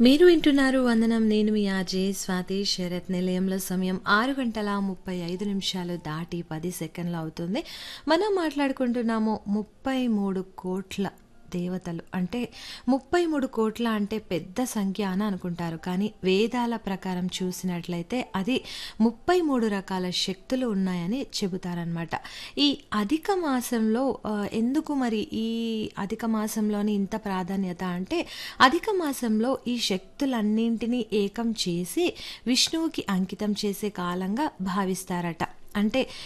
మీరు వింటున్నారు వందనం నేను మీ ఆజే స్వాతి శరత్ నిలయంలో సమయం ఆరు గంటల ముప్పై ఐదు నిమిషాలు దాటి పది సెకండ్లు అవుతుంది మనం మాట్లాడుకుంటున్నాము ముప్పై మూడు కోట్ల దేవతలు అంటే ముప్పై మూడు కోట్ల అంటే పెద్ద సంఖ్య అని అనుకుంటారు కానీ వేదాల ప్రకారం చూసినట్లయితే అది ముప్పై మూడు రకాల శక్తులు ఉన్నాయని చెబుతారనమాట ఈ అధిక మాసంలో ఆ, ఎందుకు మరి ఈ అధిక మాసంలోని ఇంత ప్రాధాన్యత అంటే అధిక మాసంలో ఈ శక్తులన్నింటినీ ఏకం చేసి విష్ణువుకి అంకితం చేసే కాలంగా భావిస్తారట అంటే